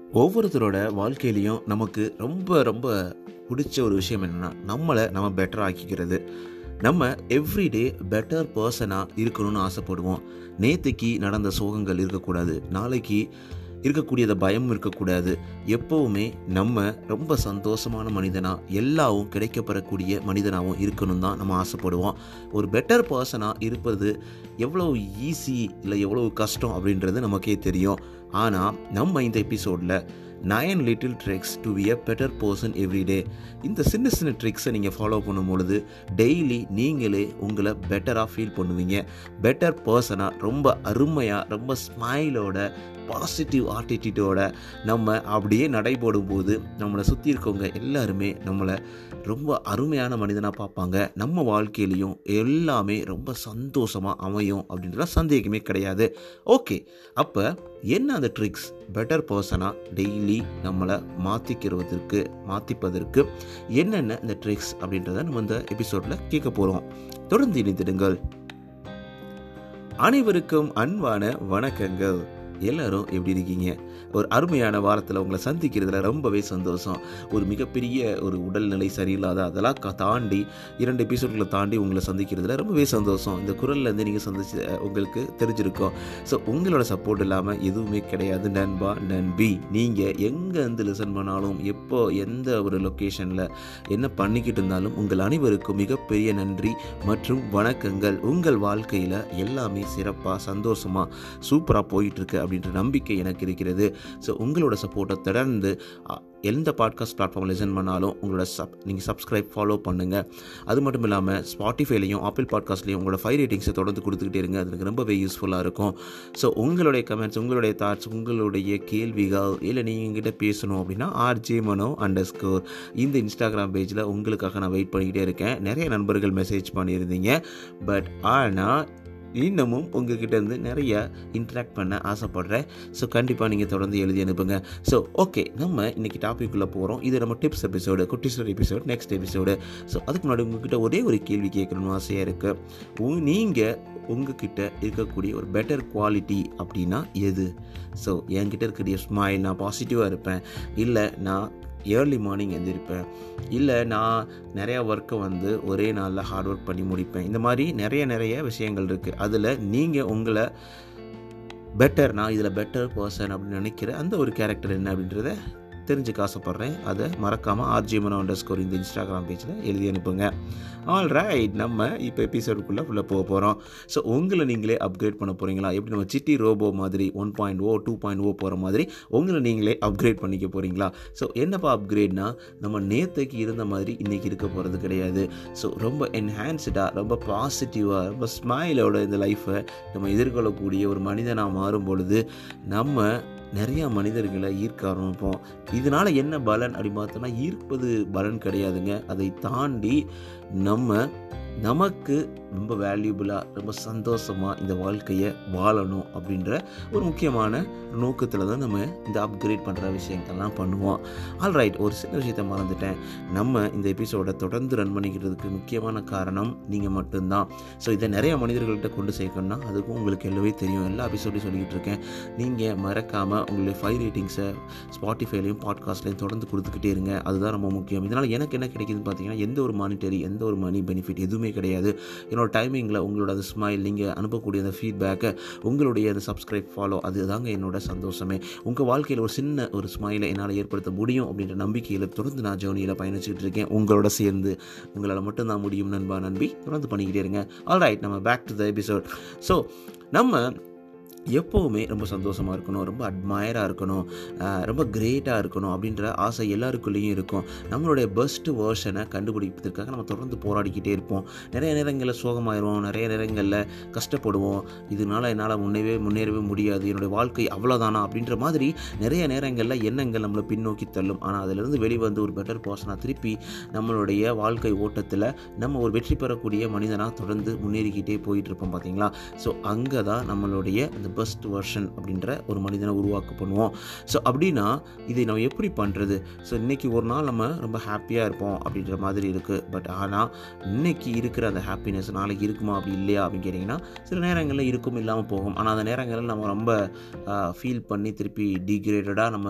ஒவ்வொருத்தரோட வாழ்க்கையிலையும் நமக்கு ரொம்ப ரொம்ப பிடிச்ச ஒரு விஷயம் என்னென்னா நம்மளை நம்ம பெட்டர் ஆக்கிக்கிறது நம்ம எவ்ரிடே பெட்டர் பர்சனாக இருக்கணும்னு ஆசைப்படுவோம் நேற்றுக்கு நடந்த சோகங்கள் இருக்கக்கூடாது நாளைக்கு இருக்கக்கூடியத பயம் இருக்கக்கூடாது எப்போவுமே நம்ம ரொம்ப சந்தோஷமான மனிதனாக எல்லாவும் கிடைக்கப்பெறக்கூடிய மனிதனாகவும் இருக்கணும் தான் நம்ம ஆசைப்படுவோம் ஒரு பெட்டர் பர்சனாக இருப்பது எவ்வளோ ஈஸி இல்லை எவ்வளோ கஷ்டம் அப்படின்றது நமக்கே தெரியும் ஆனால் நம்ம இந்த எபிசோடில் nine little tricks to be a better person every day இந்த சின்ன சின்ன ட்ரிக்ஸை நீங்கள் ஃபாலோ பண்ணும் பொழுது டெய்லி நீங்களே உங்களை பெட்டராக ஃபீல் பண்ணுவீங்க பெட்டர் பர்சனாக ரொம்ப அருமையாக ரொம்ப ஸ்மைலோட பாசிட்டிவ் ஆட்டிடியூடோட நம்ம அப்படியே நடைபோடும் போது நம்மளை சுற்றி இருக்கவங்க எல்லாருமே நம்மளை ரொம்ப அருமையான மனிதனாக பார்ப்பாங்க நம்ம வாழ்க்கையிலையும் எல்லாமே ரொம்ப சந்தோஷமாக அமையும் அப்படின்ற சந்தேகமே கிடையாது ஓகே அப்போ என்ன அந்த ட்ரிக்ஸ் பெட்டர் பர்சனாக டெய்லி நம்மளை மாற்றிக்கிறதுக்கு மாற்றிப்பதற்கு என்னென்ன இந்த ட்ரிக்ஸ் அப்படின்றத நம்ம இந்த எபிசோடில் கேட்க போகிறோம் தொடர்ந்து இணைந்திடுங்கள் அனைவருக்கும் அன்பான வணக்கங்கள் எல்லாரும் எப்படி இருக்கீங்க ஒரு அருமையான வாரத்தில் உங்களை சந்திக்கிறதுல ரொம்பவே சந்தோஷம் ஒரு மிகப்பெரிய ஒரு உடல்நிலை சரியில்லாத அதெல்லாம் கா- தாண்டி இரண்டு எபிசோட்களை தாண்டி உங்களை சந்திக்கிறதுல ரொம்பவே சந்தோஷம் இந்த குரல்லேருந்து நீங்கள் சந்திச்சு அஹ், உங்களுக்கு தெரிஞ்சிருக்கும் ஸோ உங்களோட சப்போர்ட் இல்லாமல் எதுவுமே கிடையாது நண்பா நண்பி நீங்கள் எங்கே இருந்து லிசன் பண்ணாலும் எப்போ எந்த ஒரு லொக்கேஷனில் என்ன பண்ணிக்கிட்டு இருந்தாலும் உங்கள் அனைவருக்கும் மிகப்பெரிய நன்றி மற்றும் வணக்கங்கள் உங்கள் வாழ்க்கையில் எல்லாமே சிறப்பாக சந்தோஷமாக சூப்பராக போயிட்டுருக்கு அப்படின்ற நம்பிக்கை எனக்கு இருக்கிறது ஸோ உங்களோட சப்போர்ட்டை தொடர்ந்து அ, எந்த பாட்காஸ்ட் பிளாட்ஃபார்ம் லிசன் பண்ணாலும் உங்களோட சப் நீங்கள் சப்ஸ்கிரைப் ஃபாலோ பண்ணுங்கள் அது மட்டும் இல்லாமல் ஸ்பாட்டிஃபைலையும் ஆப்பிள் பாட்காஸ்ட்லையும் உங்களோட ஃபைவ் ரேட்டிங்ஸை தொடர்ந்து கொடுத்துக்கிட்டே இருங்க அது எனக்கு ரொம்பவே யூஸ்ஃபுல்லாக இருக்கும் ஸோ உங்களுடைய கமெண்ட்ஸ் உங்களுடைய தாட்ஸ் உங்களுடைய கேள்விகள் இல்லை நீங்கள் எங்கிட்ட பேசணும் அப்படின்னா ஆர்ஜே மனோ அண்டர் ஸ்கோர் இந்த இன்ஸ்டாகிராம் பேஜில் உங்களுக்காக நான் வெயிட் பண்ணிக்கிட்டே இருக்கேன் நிறைய நண்பர்கள் மெசேஜ் பண்ணியிருந்தீங்க பட் ஆனால் இன்னமும் உங்ககிட்ட இருந்து நிறைய இன்ட்ராக்ட் பண்ண ஆசைப்படுறேன் ஸோ கண்டிப்பாக நீங்கள் தொடர்ந்து எழுதி அனுப்புங்க ஸோ ஓகே நம்ம இன்னைக்கு டாபிக்குள்ளே போகிறோம் இது நம்ம டிப்ஸ் எபிசோடு குட்டிஸ்டர் எபிசோடு நெக்ஸ்ட் எபிசோடு ஸோ அதுக்கு முன்னாடி உங்ககிட்ட ஒரே ஒரு கேள்வி கேட்கணும்னு ஆசையாக இருக்குது நீங்கள் உங்ககிட்ட இருக்கக்கூடிய ஒரு பெட்டர் குவாலிட்டி அப்படின்னா எது ஸோ என்கிட்ட இருக்கக்கூடிய ஸ்மைல் நான் பாசிட்டிவாக இருப்பேன் இல்லை நான் ஏர்லி மார்னிங் எழுந்திருப்பேன் இல்லை நான் நிறையா ஒர்க்கை வந்து ஒரே நாளில் ஹார்ட் ஒர்க் பண்ணி முடிப்பேன் இந்த மாதிரி நிறைய நிறைய விஷயங்கள் இருக்குது அதில் நீங்கள் உங்களை பெட்டர் நான் இதில் பெட்டர் பர்சன் அப்படின்னு நினைக்கிற அந்த ஒரு கேரக்டர் என்ன அப்படின்றத தெரிஞ்சுக்க ஆசைப்பட்றேன் அதை மறக்காமல் ஆர்ஜிமனோ அண்டர் ஸ்கோர் இந்த இன்ஸ்டாகிராம் பேஜில் எழுதி அனுப்புங்க ஆல் ரைட் நம்ம இப்போ எபிசோடுக்குள்ளே ஃபுல்லாக போக போகிறோம் ஸோ உங்களை நீங்களே அப்கிரேட் பண்ண போகிறீங்களா எப்படி நம்ம சிட்டி ரோபோ மாதிரி one point O two point O போகிற மாதிரி உங்களை நீங்களே அப்கிரேட் பண்ணிக்க போகிறீங்களா ஸோ என்னப்பா அப்கிரேட்னா நம்ம நேற்றுக்கு இருந்த மாதிரி இன்றைக்கி இருக்க போகிறது கிடையாது ஸோ ரொம்ப என்ஹான்ஸ்டாக ரொம்ப பாசிட்டிவாக ரொம்ப ஸ்மைலோட இந்த லைஃப்பை நம்ம எதிர்கொள்ளக்கூடிய ஒரு மனிதனாக மாறும் பொழுது நம்ம நிறையா மனிதர்களை ஈர்க்க ஆரம்பிப்போம் இதனால் என்ன பலன் அப்படி பார்த்தோன்னா ஈர்ப்பது பலன் கிடையாதுங்க அதை தாண்டி நம்ம நமக்கு ரொம்ப வேல்யூபிளாக ரொம்ப சந்தோஷமாக இந்த வாழ்க்கையை வாழணும் அப்படின்ற ஒரு முக்கியமான நோக்கத்தில் தான் நம்ம இந்த அப்கிரேட் பண்ணுற விஷயங்கள்லாம் பண்ணுவோம் ஆல்ரைட் ஒரு சின்ன விஷயத்தை மறந்துட்டேன் நம்ம இந்த எபிசோடை தொடர்ந்து ரன் பண்ணிக்கிறதுக்கு முக்கியமான காரணம் நீங்கள் மட்டும்தான் ஸோ இதை நிறைய மனிதர்கள்ட்ட கொண்டு சேர்க்கணும்னா அதுக்கும் உங்களுக்கு எல்லாமே தெரியும் எல்லா எபிசோடையும் சொல்லிக்கிட்டு இருக்கேன் நீங்கள் மறக்காமல் உங்களுடைய ஃபைவ் ரேட்டிங்ஸை ஸ்பாட்டிஃபைலையும் பாட்காஸ்ட்லையும் தொடர்ந்து கொடுத்துக்கிட்டே இருங்க அதுதான் ரொம்ப முக்கியம் இதனால் எனக்கு என்ன கிடைக்குதுன்னு பார்த்தீங்கன்னா எந்த ஒரு மானிட்டரி எந்த ஒரு மணி பெனிஃபிட் எதுவுமே கிடையாது என்னோட டைமிங்கில் உங்களோட அந்த ஸ்மைல் நீங்கள் அனுப்பக்கூடிய அந்த ஃபீட்பேக்கை உங்களுடைய அந்த சப்ஸ்கிரைப் ஃபாலோ அதுதாங்க என்னோட சந்தோஷமே உங்கள் வாழ்க்கையில் ஒரு சின்ன ஒரு ஸ்மைலை என்னால் ஏற்படுத்த முடியும் அப்படின்ற நம்பிக்கையில் தொடர்ந்து நான் ஜேர்னியில் பயணிச்சுட்டு இருக்கேன் உங்களோட சேர்ந்து உங்களால் மட்டும்தான் முடியும் நண்பா நம்பி தொடர்ந்து பண்ணிக்கிட்டே இருங்க ஆல்ரைட் நம்ம back to the episode so நம்ம எப்போவுமே ரொம்ப சந்தோஷமாக இருக்கணும் ரொம்ப அட்மயராக இருக்கணும் ஆஹ் ரொம்ப கிரேட்டாக இருக்கணும் அப்படின்ற ஆசை எல்லாருக்குள்ளேயும் இருக்கும் நம்மளுடைய பெஸ்ட்டு வேர்ஷனை கண்டுபிடிப்பதற்காக நம்ம தொடர்ந்து போராடிக்கிட்டே இருப்போம் நிறைய நேரங்களில் சோகமாயிருவோம் நிறைய நேரங்களில் கஷ்டப்படுவோம் இதனால் என்னால் முன்னேவே முன்னேறவே முடியாது என்னுடைய வாழ்க்கை அவ்வளோதானா அப்படின்ற மாதிரி நிறைய நேரங்களில் எண்ணங்கள் நம்மளை பின்னோக்கி தள்ளும் ஆனால் அதிலிருந்து வெளிவந்து ஒரு பெட்டர் பர்சனாக திருப்பி நம்மளுடைய வாழ்க்கை ஓட்டத்தில் நம்ம ஒரு வெற்றி பெறக்கூடிய மனிதனாக தொடர்ந்து முன்னேறிக்கிட்டே போயிட்டு இருப்போம் பார்த்தீங்களா ஸோ அங்கே தான் நம்மளுடைய அந்த பெஸ்ட் வெர்ஷன் அப்படின்ற ஒரு மனிதனை உருவாக்க பண்ணுவோம் ஸோ அப்படின்னா இதை நம்ம எப்படி பண்ணுறது ஸோ இன்றைக்கி ஒரு நாள் நம்ம ரொம்ப ஹாப்பியாக இருப்போம் அப்படின்ற மாதிரி இருக்குது பட் ஆனால் இன்னைக்கு இருக்கிற அந்த ஹாப்பினஸ் நாளைக்கு இருக்குமா அப்படி இல்லையா அப்படின்னு கேட்டிங்கன்னா சில நேரங்களில் இருக்கும் இல்லாமல் போகும் ஆனால் அந்த நேரங்களில் நம்ம ரொம்ப ஃபீல் பண்ணி திருப்பி டீக்ரேடடாக நம்ம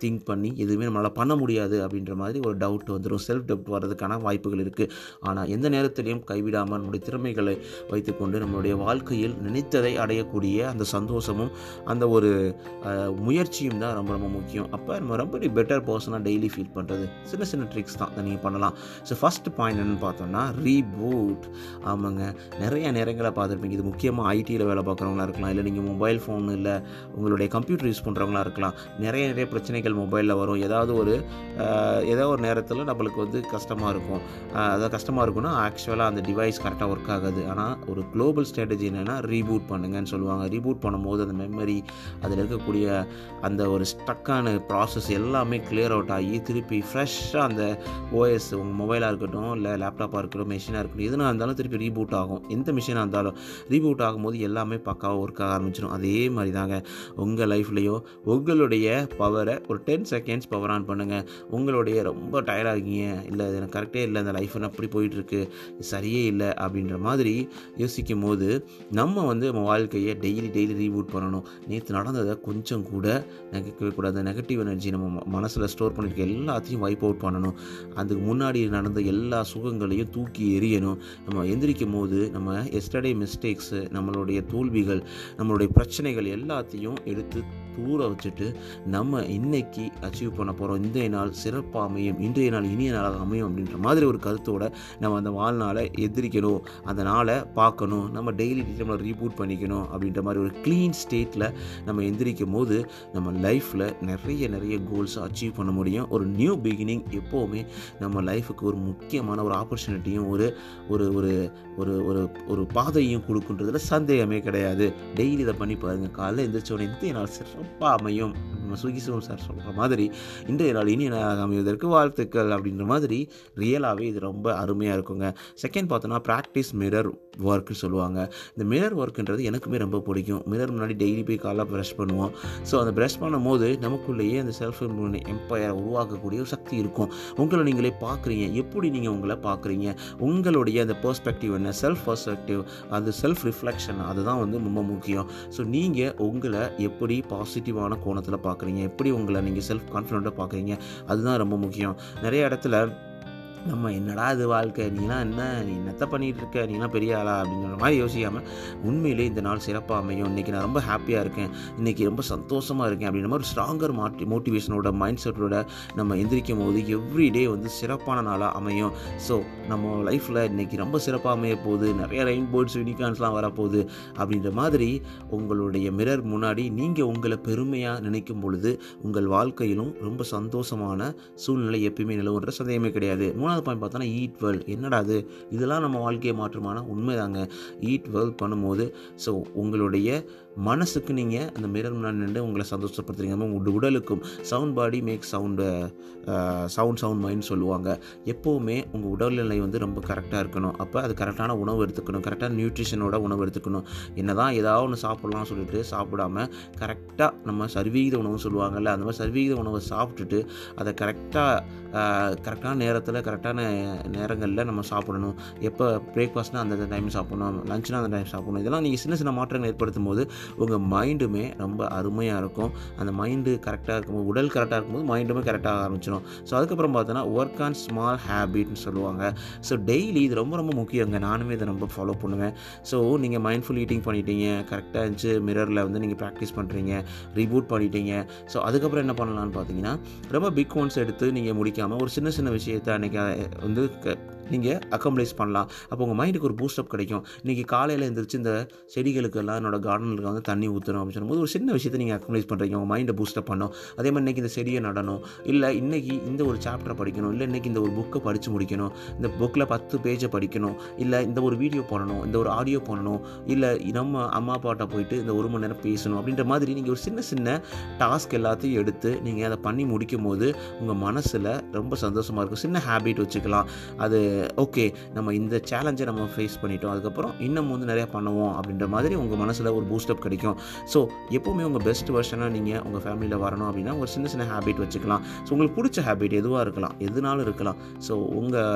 திங்க் பண்ணி எதுவுமே நம்மளால் பண்ண முடியாது அப்படின்ற மாதிரி ஒரு டவுட் வந்துடும் செல்ஃப் டவுட் வர்றதுக்கான வாய்ப்புகள் இருக்குது ஆனால் எந்த நேரத்திலையும் கைவிடாமல் நம்முடைய திறமைகளை வைத்துக்கொண்டு நம்மளுடைய வாழ்க்கையில் நினைத்ததை அடையக்கூடிய அந்த சந்தோஷமும் அந்த ஒரு அஹ், முயற்சியும் தான் ரொம்ப ரொம்ப முக்கியம் அப்போ நம்ம ரொம்ப பெட்டர் பர்சனாக டெய்லி ஃபீல் பண்ணுறது சின்ன சின்ன ட்ரிக்ஸ் தான் அதை நீங்கள் பண்ணலாம் ஸோ ஃபஸ்ட் பாயிண்ட் என்னென்னு பார்த்தோம்னா ரீபூட் ஆமாங்க நிறைய நேரங்களை பார்த்துருப்பீங்க இது முக்கியமாக ஐடியில் வேலை பார்க்குறவங்களா இருக்கலாம் இல்லை நீங்கள் மொபைல் ஃபோன் இல்லை உங்களுடைய கம்ப்யூட்டர் யூஸ் பண்ணுறவங்களா இருக்கலாம் நிறைய நிறைய பிரச்சனைகள் மொபைலில் வரும் ஏதாவது ஒரு அஹ், ஏதோ ஒரு நேரத்தில் நம்மளுக்கு வந்து கஷ்டமாக இருக்கும் அஹ், அதாவது கஷ்டமாக இருக்கும்னா ஆக்சுவலாக அந்த டிவைஸ் கரெக்டாக ஒர்க் ஆகாது ஆனால் ஒரு குளோபல் ஸ்ட்ராட்டஜி என்னென்னா ரீபூட் பண்ணுங்கன்னு சொல்லுவாங்க ரீபூட் பண்ணும்போது அந்த மெமரி அதில் இருக்கக்கூடிய அந்த ஒரு ஸ்டக்கான ப்ராசஸ் எல்லாமே கிளியர் அவுட் ஆகி திருப்பி ஃப்ரெஷ்ஷாக அந்த ஓஎஸ் உங்கள் மொபைலாக இருக்கட்டும் இல்லை லேப்டாப்பாக இருக்கட்டும் மெஷினாக இருக்கட்டும் எதுனா இருந்தாலும் திருப்பி ரீபூட் ஆகும் எந்த மிஷினாக இருந்தாலும் ரீபூட் ஆகும்போது எல்லாமே பக்காவாக ஒர்க் ஆக ஆரம்பிச்சிடும் அதே மாதிரி தாங்க உங்கள் லைஃப்லேயும் உங்களுடைய பவரை ஒரு டென் செகண்ட்ஸ் பவர் ஆன் பண்ணுங்கள் உங்களுடைய ரொம்ப டயர்டாக இருக்கீங்க இல்லை இது எனக்கு கரெக்டே இல்லை அந்த லைஃப் அப்படி போயிட்டுருக்கு சரியே இல்லை அப்படின்ற மாதிரி யோசிக்கும் போது நம்ம வந்து நம்ம வாழ்க்கையை டெய்லி டெய்லி ரீபூட் பண்ணணும் நேற்று நடந்ததை கொஞ்சம் கூட நினைக்கவே கூடாது நெகட்டிவ் எனர்ஜி நம்ம மனசில் ஸ்டோர் பண்ணியிருக்க எல்லாத்தையும் வைப் அவுட் பண்ணணும் அதுக்கு முன்னாடி நடந்த எல்லா சுகங்களையும் தூக்கி எறியணும் நம்ம எந்திரிக்கும் போது நம்ம எஸ்டர்டே மிஸ்டேக்ஸு நம்மளுடைய தோல்விகள் நம்மளுடைய பிரச்சனைகள் எல்லாத்தையும் எடுத்து தூர வச்சுட்டு நம்ம இன்னைக்கு அச்சீவ் பண்ண போகிறோம் இன்றைய நாள் சிறப்பாக அமையும் இன்றைய நாள் இனிய நாளாக அமையும் அப்படின்ற மாதிரி ஒரு கருத்தோட நம்ம அந்த வாழ்நாளை எதிரிக்கணும் அந்த நாளை பார்க்கணும் நம்ம டெய்லி நம்மளை ரீபூட் பண்ணிக்கணும் அப்படின்ற மாதிரி ஒரு க்ளீன் ஸ்டேட்டில் நம்ம எந்திரிக்கும் போது நம்ம லைஃப்பில் நிறைய நிறைய கோல்ஸை அச்சீவ் பண்ண முடியும் ஒரு நியூ பிகினிங் எப்போவுமே நம்ம லைஃபுக்கு ஒரு முக்கியமான ஒரு ஆப்பர்ச்சுனிட்டியும் ஒரு ஒரு ஒரு ஒரு ஒரு ஒரு பாதையும் கொடுக்குன்றதுல சந்தேகமே கிடையாது டெய்லி இதை பண்ணி பாருங்கள் காலைல எந்திரிச்ச உடனே இன்றைய நாள் சிறப்பாக அமையும் நம்ம சுகி சிவம் சார் சொல்கிற மாதிரி இன்றைய நாள் இனிய நாளாக அமைவதற்கு வாழ்த்துக்கள் அப்படின்ற மாதிரி ரியலாகவே இது ரொம்ப அருமையாக இருக்குங்க செகண்ட் பார்த்தோன்னா ப்ராக்டிஸ் மிரர் ஒர்க்னு சொல்லுவாங்க இந்த மிரர் ஒர்க்குன்றது எனக்குமே ரொம்ப பிடிக்கும் மிரர் முன்னாடி டெய்லி போய் காலைல ப்ரஷ் பண்ணுவோம் ஸோ அந்த ப்ரஷ் பண்ணும்போது நமக்குள்ளேயே அந்த செல்ஃப் எம்பையரை உருவாக்கக்கூடிய ஒரு சக்தி இருக்கும் உங்களை நீங்களே பார்க்குறீங்க எப்படி நீங்கள் உங்களை பார்க்குறீங்க உங்களுடைய அந்த பெர்ஸ்பெக்டிவ் என்ன செல்ஃப் பெர்ஸ்பெக்டிவ் அது செல்ஃப் ரிஃப்ளெக்ஷன் அதுதான் வந்து ரொம்ப முக்கியம் ஸோ நீங்கள் உங்களை எப்படி பாசிட்டிவான கோணத்தில் பார்க்குறீங்க எப்படி உங்களை நீங்கள் செல்ஃப் கான்ஃபிடென்ட்டாக பார்க்குறீங்க அதுதான் ரொம்ப முக்கியம் நிறைய இடத்துல நம்ம என்னடா இது வாழ்க்கை நீலாம் என்ன நீ என்னத்த பண்ணிகிட்டு இருக்க நீலாம் பெரிய ஆளா அப்படிங்கிற மாதிரி யோசிக்காமல் உண்மையிலே இந்த நாள் சிறப்பாக அமையும் இன்றைக்கி நான் ரொம்ப ஹாப்பியாக இருக்கேன் இன்றைக்கி ரொம்ப சந்தோஷமாக இருக்கேன் அப்படின்ற மாதிரி ஸ்ட்ராங்கர் மாட்டி மோட்டிவேஷனோட மைண்ட் செட்டோட நம்ம எந்திரிக்கும் போது எவ்ரிடே வந்து சிறப்பான நாளாக அமையும் ஸோ நம்ம லைஃப்பில் இன்றைக்கி ரொம்ப சிறப்பாக அமைய போகுது நிறைய ரெயின் போர்ட்ஸ் யூனிகான்ஸ்லாம் வரப்போகுது அப்படின்ற மாதிரி உங்களுடைய மிரர் முன்னாடி நீங்கள் உங்களை பெருமையாக நினைக்கும் பொழுது உங்கள் வாழ்க்கையிலும் ரொம்ப சந்தோஷமான சூழ்நிலை எப்பயுமே நிலவுன்ற சந்தேகமே கிடையாது மூணாவது பாயிண்ட் பார்த்தோன்னா ஈட் வெல் என்னடா அது இதெல்லாம் நம்ம வாழ்க்கையை மாற்றுமான உண்மைதாங்க ஈட் வெல் பண்ணும்போது ஸோ உங்களுடைய மனசுக்கு நீங்கள் அந்த மிரர் முன்னாடி நின்று உங்களை சந்தோஷப்படுத்துறீங்க உங்கள் உடலுக்கும் sound body make sound sound sound mind சொல்லுவாங்க எப்போவுமே உங்கள் உடல்நிலை வந்து ரொம்ப கரெக்டாக இருக்கணும் அப்போ அது கரெக்டான உணவு எடுத்துக்கணும் கரெக்டான நியூட்ரிஷனோட உணவு எடுத்துக்கணும் என்ன தான் ஏதாவது ஒன்று சாப்பிட்லாம் சொல்லிட்டு சாப்பிடாம கரெக்டாக நம்ம சர்வீகித உணவு சொல்லுவாங்கல்ல அந்த மாதிரி சர்வீகித உணவை சாப்பிட்டுட்டு அதை கரெக்டாக கரெக்டான நேரத்தில் கரெக்டான நேரங்களில் நம்ம சாப்பிடணும் எப்போ பிரேக்ஃபாஸ்ட்னா அந்த டைம் சாப்பிடணும் லஞ்ச்னா அந்த டைம் சாப்பிடணும் இதெல்லாம் நீங்கள் சின்ன சின்ன மாற்றங்கள் ஏற்படுத்தும் போது உங்கள் மைண்டுமே ரொம்ப அருமையாக இருக்கும் அந்த மைண்டு கரெக்டாக இருக்கும்போது உடல் கரெக்டாக இருக்கும்போது மைண்டுமே கரெக்டாக ஆரம்பிச்சிடும் ஸோ அதுக்கப்புறம் பார்த்தோன்னா ஒர்க் ஆன் ஸ்மால் ஹேபிட்னு சொல்லுவாங்க ஸோ டெய்லி இது ரொம்ப ரொம்ப முக்கியங்க நானுமே இதை ரொம்ப ஃபாலோ பண்ணுவேன் ஸோ நீங்கள் மைண்ட்ஃபுல் ஈட்டிங் பண்ணிட்டீங்க கரெக்டாக இருந்துச்சு மிரரில் வந்து நீங்கள் ப்ராக்டிஸ் பண்ணுறீங்க ரீபூட் பண்ணிட்டீங்க ஸோ அதுக்கப்புறம் என்ன பண்ணலான்னு பார்த்தீங்கன்னா ரொம்ப பிக் ஒன்ஸ் எடுத்து நீங்கள் முடிக்காமல் ஒரு சின்ன சின்ன விஷயத்தை அன்றைக்கி வந்து க- நீங்கள் அக்கம்ப்ளைஸ் பண்ணலாம் அப்போ உங்கள் மைண்டுக்கு ஒரு பூஸ்டப் கிடைக்கும் இன்றைக்கி காலையில் எழுந்திரிச்சு இந்த செடிகளுக்கெல்லாம் என்னோட கார்டனுக்கு வந்து தண்ணி ஊற்றணும் அப்படின்னு சொல்லும்போது ஒரு சின்ன விஷயத்தை நீங்கள் அக்கம்ப்ளைஸ் பண்ணுறீங்க உங்கள் மைண்டை பூஸ்டப் பண்ணணும் அதே மாதிரி இன்றைக்கி இந்த செடியை நடணும் இல்லை இன்றைக்கி இந்த ஒரு சாப்டரை படிக்கணும் இல்லை இன்றைக்கி இந்த ஒரு புக்கை படித்து முடிக்கணும் இந்த புக்கில் பத்து பேஜை படிக்கணும் இல்லை இந்த ஒரு வீடியோ பண்ணணும் இந்த ஒரு ஆடியோ பண்ணணும் இல்லை நம்ம அம்மா அப்பாட்ட போயிட்டு இந்த ஒரு மணி நேரம் பேசணும் அப்படின்ற மாதிரி நீங்கள் ஒரு சின்ன சின்ன டாஸ்க் எல்லாத்தையும் எடுத்து நீங்கள் அதை பண்ணி முடிக்கும் போது உங்கள் மனசில் ரொம்ப சந்தோஷமாக இருக்கும் சின்ன ஹேபிட் வச்சுக்கலாம் அது ஓகே நம்ம இந்த சேலஞ்சை நம்ம ஃபேஸ் பண்ணிட்டோம் அதுக்கப்புறம் இன்னும் வந்து நிறையா பண்ணுவோம் அப்படின்ற மாதிரி உங்கள் மனசில் ஒரு பூஸ்டப் கிடைக்கும் ஸோ எப்போவுமே உங்கள் பெஸ்ட் வெர்ஷனாக நீங்கள் உங்கள் ஃபேமிலியில் வரணும் அப்படின்னா ஒரு சின்ன சின்ன ஹேபிட் வச்சுக்கலாம் ஸோ உங்களுக்கு பிடிச்ச ஹேபிட் எதுவாக இருக்கலாம் எதுனாலும் இருக்கலாம் ஸோ உங்கள்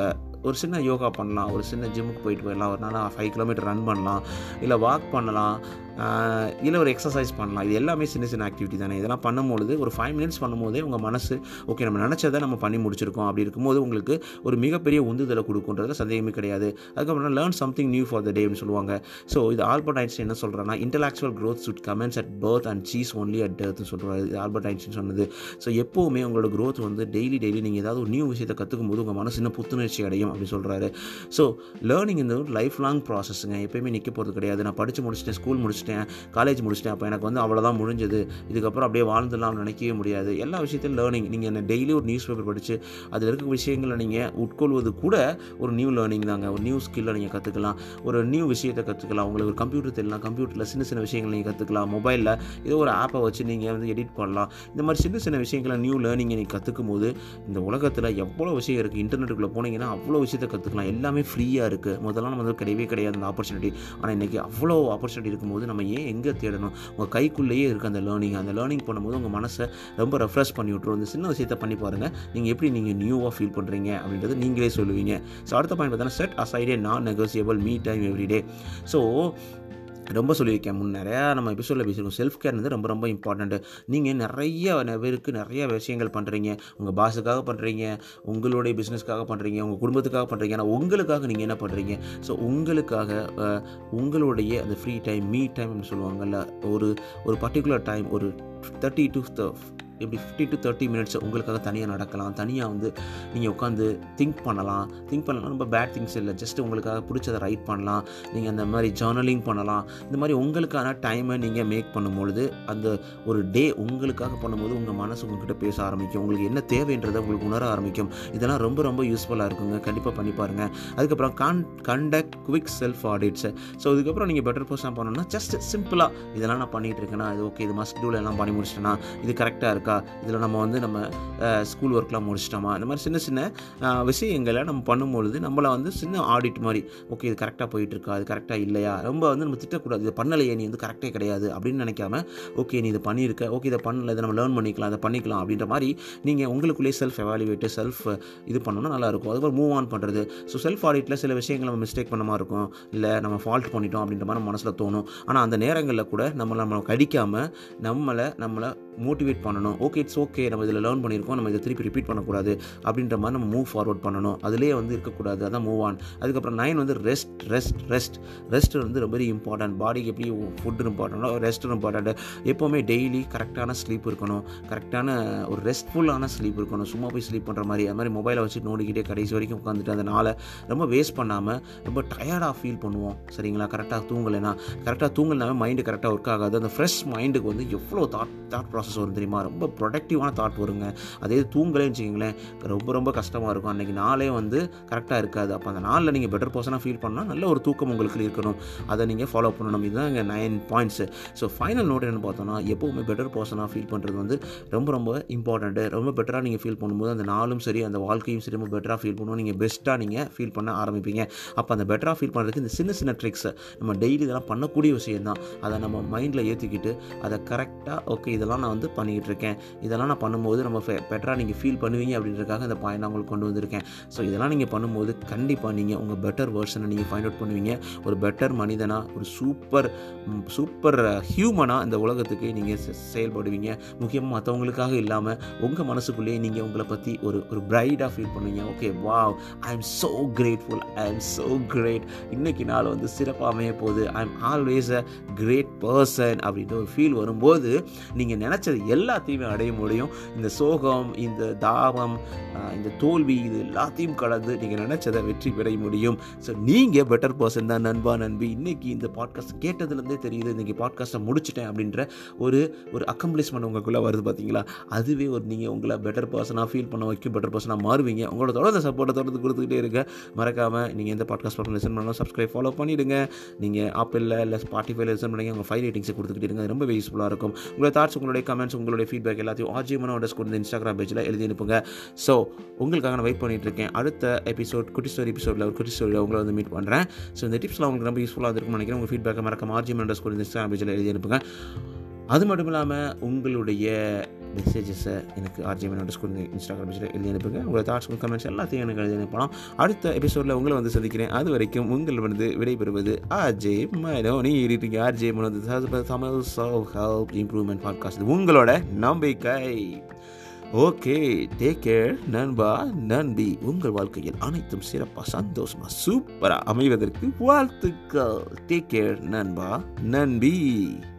ஒரு சின்ன யோகா பண்ணலாம் ஒரு சின்ன ஜிம்முக்கு போயிட்டு போயிடலாம் ஒரு நாள் ஃபைவ் கிலோமீட்டர் ரன் பண்ணலாம் இல்லை வாக் பண்ணலாம் ஆஹ் இல்லை ஒரு எக்ஸசைஸ் பண்ணலாம் இது எல்லாமே சின்ன சின்ன ஆக்டிவிட்டி தானே இதெல்லாம் பண்ணும்பொழுது ஒரு ஃபைவ் மினிட்ஸ் பண்ணும்போதே உங்கள் மனசு ஓகே நம்ம நினச்சதை நம்ம பண்ணி முடிச்சிருக்கோம் அப்படி இருக்கும்போது உங்களுக்கு ஒரு மிகப்பெரிய உந்துதலை கொடுக்குன்றதுல சந்தேகமே கிடையாது அதுக்கப்புறம் learn something new for the டேன்னு சொல்லுவாங்க ஸோ இது ஆல்பர்ட் ஐன்ஸ்டைன் என்ன சொல்கிறேன்னா intellectual growth should commence at birth and cease only at death சொல்கிறாரு இது ஆல்பர்ட் ஐன்ஸ்டைன் சொன்னது ஸோ எப்போவுமே உங்களோட growth வந்து டெய்லி டெய்லி நீங்கள் ஏதாவது ஒரு நியூ விஷயத்தை கற்றுக்கும் போது உங்கள் மனசு இன்னும் புத்துணர்ச்சி அடையும் அப்படி சொல்கிறாரு ஸோ லேர்னிங் இந்த ஒரு லைஃப் லாங் ப்ராசஸ்ங்க எப்பயுமே நிற்க போகிறது கிடையாது நான் படித்து முடிச்சிட்டேன் ஸ்கூல் முடிச்சிட்டேன் காலேஜ் முடிச்சிட்டேன் அப்போ எனக்கு வந்து அவ்வளோதான் முடிஞ்சது இதுக்கப்புறம் அப்படியே வாழ்ந்துடலாம் நினைக்கவே முடியாது எல்லா விஷயத்தையும் லேர்னிங் நீங்கள் என்ன டெய்லி ஒரு நியூஸ் பேப்பர் படித்து அதில் இருக்க விஷயங்களை நீங்கள் உட்கொள்வது கூட ஒரு நியூ லேர்னிங் தாங்க ஒரு நியூ ஸ்கில்லை நீங்கள் கற்றுக்கலாம் ஒரு நியூ விஷயத்தை கற்றுக்கலாம் உங்களுக்கு ஒரு கம்ப்யூட்டர் தெரியலாம் கம்ப்யூட்டரில் சின்ன சின்ன விஷயங்கள் நீங்கள் கற்றுக்கலாம் மொபைலில் ஏதோ ஒரு ஆப்பை வச்சு நீங்கள் வந்து எடிட் பண்ணலாம் இந்த மாதிரி சின்ன சின்ன விஷயங்களை நியூ லேர்னிங்கை நீங்கள் கற்றுக்கும் போது இந்த உலகத்தில் எவ்வளோ விஷயம் இருக்குது இன்டர்நெட்டுக்குள்ளே போனீங்கன்னா அவ்வளோ விஷயத்தை கற்றுக்கலாம் எல்லாமே ஃப்ரீயாக இருக்குது முதல்ல நம்ம வந்து கிடையவே கிடையாது அந்த ஆப்பர்ச்சுனிட்டி ஆனால் இன்றைக்கி அவ்வளோ ஆப்பர்ச்சுனிட்டி இருக்கும்போது நம்ம ஏன் எங்கே தேடணும் உங்கள் கைக்குள்ளேயே இருக்குது அந்த லேர்னிங் அந்த லேர்னிங் பண்ணும்போது உங்கள் மனசை ரொம்ப ரெஃப்ரெஷ் பண்ணி விட்ரும் இந்த சின்ன விஷயத்தை பண்ணி பாருங்கள் நீங்கள் எப்படி நீங்கள் நியூவாக ஃபீல் பண்ணுறீங்க அப்படின்றது நீங்களே சொல்லுவீங்க ஸோ அடுத்த பாயிண்ட் பார்த்தீங்கன்னா செட் அசைடே nonnegotiable me time every day so ரொம்ப சொல்லியிருக்கேன் முன் நிறையா நம்ம எபிசோடில் பேசியிருக்கோம் செல்ஃப் கேர் வந்து ரொம்ப ரொம்ப இம்பார்ட்டண்ட்டு நீங்கள் நிறைய பேருக்கு நிறைய விஷயங்கள் பண்ணுறீங்க உங்கள் பாஸுக்காக பண்ணுறீங்க உங்களுடைய பிஸ்னஸ்க்காக பண்ணுறீங்க உங்கள் குடும்பத்துக்காக பண்ணுறீங்க ஆனால் உங்களுக்காக நீங்கள் என்ன பண்ணுறீங்க ஸோ உங்களுக்காக அஹ், உங்களுடைய அந்த ஃப்ரீ டைம் மீ டைம்னு சொல்லுவாங்கல்ல ஒரு ஒரு பர்டிகுலர் டைம் ஒரு தேர்ட்டி டு இப்படி ஃபிஃப்டி டு தேர்ட்டி மினிட்ஸ் உங்களுக்காக தனியாக நடக்கலாம் தனியாக வந்து நீங்கள் உட்காந்து திங்க் பண்ணலாம் திங்க் பண்ணலாம் ரொம்ப பேட் திங்ஸ் இல்லை ஜஸ்ட் உங்களுக்காக பிடிச்சதை ரைட் பண்ணலாம் நீங்கள் அந்த மாதிரி ஜேர்னலிங் பண்ணலாம் இந்த மாதிரி உங்களுக்கான டைமை நீங்கள் மேக் பண்ணும்பொழுது அந்த ஒரு டே உங்களுக்காக பண்ணும்போது உங்கள் மனசு உங்ககிட்ட பேச ஆரம்பிக்கும் உங்களுக்கு என்ன தேவைன்றதை உங்களுக்கு உணர ஆரம்பிக்கும் இதெல்லாம் ரொம்ப ரொம்ப யூஸ்ஃபுல்லாக இருக்குங்க கண்டிப்பாக பண்ணி பாருங்கள் அதுக்கப்புறம் can conduct quick self audits so இதுக்கப்புறம் நீங்கள் பெட்டர் பர்சன் பண்ணணும்னா ஜஸ்ட் சிம்பிளாக இதெல்லாம் நான் பண்ணிகிட்டு இருக்கேனா இது ஓகே இது மஸ்ட் டூல எல்லாம் பண்ணி முடிச்சிட்டேனா இது கரெக்டாக இருக்கா இதில் நம்ம வந்து நம்ம ஸ்கூல் ஒர்க்லாம் முடிச்சிட்டோமா இந்த மாதிரி சின்ன சின்ன அஹ், விஷயங்களை நம்ம பண்ணும்பொழுது நம்மளை வந்து சின்ன ஆடிட் மாதிரி ஓகே இது கரெக்டாக போயிட்டு இருக்கா அது கரெக்டாக இல்லையா ரொம்ப வந்து நம்ம திட்டக்கூடாது இது பண்ணலையே நீ வந்து கரெக்டே கிடையாது அப்படின்னு நினைக்காம ஓகே நீ இதை பண்ணியிருக்க ஓகே இதை பண்ணல இதை நம்ம லேர்ன் பண்ணிக்கலாம் அதை பண்ணிக்கலாம் அப்படின்ற மாதிரி நீங்கள் உங்களுக்குள்ளேயே செல்ஃப் எவாலுவேட்டு செல்ஃப் இது பண்ணணும்னா நல்லாயிருக்கும் அதுக்கப்புறம் மூவ் ஆன் பண்ணுறது ஸோ செல்ஃப் ஆடிட்டில் சில விஷயங்கள் நம்ம மிஸ்டேக் பண்ண மாதிரி இருக்கும் இல்லை நம்ம ஃபால்ட் பண்ணிட்டோம் அப்படின்ற மாதிரி நம்ம மனசில் தோணும் ஆனால் அந்த நேரங்களில் கூட நம்மளை நம்ம கடிக்காமல் நம்மளை நம்மளை மோட்டிவேட் பண்ணணும் ஓகே இட்ஸ் ஓகே நம்ம இதில் லேர்ன் பண்ணியிருக்கோம் நம்ம இதை திருப்பி ரிப்பீட் பண்ணக்கூடாது அப்படின்ற மாதிரி நம்ம மூவ் ஃபார்வர்ட் பண்ணணும் அதிலே வந்து இருக்கக்கூடாது அதான் மூவ் ஆன் அதுக்கப்புறம் நைன் வந்து ரெஸ்ட் ரெஸ்ட் ரெஸ்ட் ரெஸ்ட் வந்து ரொம்ப இம்பார்ட்டன்ட் பாடிக்கு எப்படி ஃபுட் இம்பார்ட்டன்ட்டோ ரெஸ்ட் இம்பார்ட்டன்ட் எப்போவுமே டெய்லி கரெக்டான ஸ்லீப் இருக்கணும் கரெக்டான ஒரு ரெஸ்ட்ஃபுல்லான ஸ்லீப் இருக்கணும் சும்மா போய் ஸ்லீப் பண்ணுற மாதிரி அது மாதிரி மொபைலை வச்சு நோண்டிக்கிட்டே கடைசி வரைக்கும் உட்காந்துட்டு அந்த நாளை ரொம்ப வேஸ்ட் பண்ணாமல் ரொம்ப டயர்டாக ஃபீல் பண்ணுவோம் சரிங்களா கரெக்டாக தூங்கலைன்னா கரெக்டாக தூங்கலைனாவே மைண்டு கரெக்டாக ஒர்க் ஆகாது அந்த ஃப்ரெஷ் மைண்டுக்கு வந்து எவ்வளோ தாட் தாட் ப்ராசஸ் வரும் தெரியுமா ரொம்ப ப்ரொடக்டிவான தாட் வருங்க அதே தூங்கலைன்னு வச்சுக்கிங்களேன் ரொம்ப ரொம்ப கஷ்டமாக இருக்கும் அன்றைக்கி நாளே வந்து கரெக்டாக இருக்காது அப்போ அந்த நாளில் நீங்கள் பெட்டர் பர்சனாக ஃபீல் பண்ணால் நல்ல ஒரு தூக்கம் உங்களுக்கு இருக்கணும் அதை நீங்கள் ஃபாலோ பண்ணணும் இதுதான் இங்கே nine points so final note என்ன பார்த்தோன்னா எப்போவுமே பெட்டர் பர்சனாக ஃபீல் பண்ணுறது வந்து ரொம்ப ரொம்ப இம்பார்ட்டண்ட்டு ரொம்ப பெட்டராக நீங்கள் ஃபீல் பண்ணும்போது அந்த நாளும் சரி அந்த வாழ்க்கையும் சரி ரொம்ப பெட்டராக ஃபீல் பண்ணுவோம் நீங்கள் பெஸ்ட்டாக நீங்கள் ஃபீல் பண்ண ஆரம்பிப்பீங்க அப்போ அந்த பெட்டராக ஃபீல் பண்ணுறதுக்கு இந்த சின்ன சின்ன ட்ரிக்ஸை நம்ம டெய்லி இதெல்லாம் பண்ணக்கூடிய விஷயம் தான் அதை நம்ம மைண்டில் ஏற்றிக்கிட்டு அதை கரெக்டாக ஓகே இதெல்லாம் நான் வந்து பண்ணிக்கிட்டு இருக்கேன் இதெல்லாம் நான் பண்ணும்போது நம்ம பெட்டராக நீங்கள் ஃபீல் பண்ணுவீங்க அப்படின்றதுக்காக இந்த பாயிண்ட் நான் உங்களுக்கு கொண்டு வந்திருக்கேன் ஸோ இதெல்லாம் நீங்கள் பண்ணும்போது கண்டிப்பாக நீங்கள் உங்கள் பெட்டர் வேர்ஷனை நீங்கள் ஃபைண்ட் அவுட் பண்ணுவீங்க ஒரு பெட்டர் மனிதனாக ஒரு சூப்பர் சூப்பர் ஹியூமனாக இந்த உலகத்துக்கு நீங்கள் செயல்படுவீங்க முக்கியமாக மற்றவங்களுக்காக இல்லாமல் உங்கள் மனசுக்குள்ளேயே நீங்கள் உங்களை பற்றி ஒரு ஒரு பிரைடாக ஃபீல் பண்ணுவீங்க okay wow I am so grateful I am so great இன்னைக்கு நாள் வந்து சிறப்பாக அமைய போகுது I am always a great person அப்படின்ற ஒரு ஃபீல் வரும்போது நீங்கள் நினச்சது எல்லாத்தையுமே அடைய முடியும் இந்த சோகம் இந்த தாபம் ஆஹ், இந்த தோல்வி இது எல்லாத்தையும் கடந்து நீங்கள் நினச்சதை வெற்றி பெற முடியும் ஸோ நீங்கள் பெட்டர் பர்சன் தான் நண்பா நண்பி இன்னைக்கு இந்த பாட்காஸ்ட் கேட்டதுலேருந்தே தெரியுது இன்னைக்கு பாட்காஸ்ட்டை முடிச்சிட்டேன் அப்படின்ற ஒரு ஒரு அக்கம்ப்ளிஷ்மெண்ட் உங்களுக்குள்ளே வருது பார்த்தீங்களா அதுவே ஒரு நீங்கள் உங்களை பெட்டர் பர்சனாக ஃபீல் பண்ண வைக்கும் பெட்டர் பர்சனாக மாறுவீங்க உங்களோட தொடர்ந்து சப்போர்ட்டை தொடர்ந்து கொடுத்துக்கிட்டே இருக்க மறக்காமல் நீங்கள் எந்த பாட்காஸ்ட் பக்கம் லிசன் பண்ணாலும் சப்ஸ்கிரைப் ஃபாலோ பண்ணிவிடுங்க நீங்கள் ஆப்பிளில் இல்லை ஸ்பாட்டிஃபைல லிசன் பண்ணி உங்கள் ஃபைவ் ரேட்டிங்ஸை கொடுத்துக்கிட்டே இருங்க அது ரொம்ப யூஸ்ஃபுல்லாக இருக்கும் உங்களுடைய தாட்ஸ் உங்களுடைய கமெண்ட்ஸ் உங்களுடைய ஃபீட்பேக் எல்லாத்தையும் ஆர்ஜிமனோட ஸ்கூல் இந்த இன்ஸ்டாகிராம் பேஜில் எழுதி அனுப்புங்க ஸோ உங்களுக்காக நான் வெயிட் பண்ணிட்டு இருக்கேன் அடுத்த எபிசோட் குட்டி ஸ்டோரி எபிசோடில் ஒரு குட்டி ஸ்டோரியில் உங்களை வந்து மீட் பண்ணுறேன் ஸோ இந்த டிப்ஸ்லாம் உங்களுக்கு ரொம்ப யூஸ்ஃபுல்லாக இருக்கும்னு நினைக்கிறேன் உங்கள் ஃபீட்பேக்கை மறக்காம ஆர்ஜிமனோட ஸ்கூல் இந்த இன்ஸ்டாகிராம் பேஜில் எழுதி அனுப்புங்க அது மட்டும் இல்லாமல் உங்களுடைய மெசேஜஸை எனக்கு ஆர்ஜே மனோட ஸ்கூல் இன்ஸ்டாகிராம் பேஜில் எழுதி அனுப்புங்க உங்களோட தாட்ஸ் கமெண்ட்ஸ் எல்லாத்தையும் எனக்கு எழுதி அனுப்பலாம் அடுத்த எபிசோடில் உங்களை வந்து சந்திக்கிறேன் அது வரைக்கும் உங்கள் வந்து விடைபெறுவது ஆர்ஜே மனோனி இருக்கீங்க RJ Mano Tamil solve help improvement podcast இது உங்களோட நம்பிக்கை ஓகே டேக் கேர் நண்பா நன்பி உங்கள் வாழ்க்கையில் அனைத்தும் சிறப்பாக சந்தோஷமாக சூப்பராக அமைவதற்கு வாழ்த்துக்கள் டேக் கேர் நண்பா நன்பி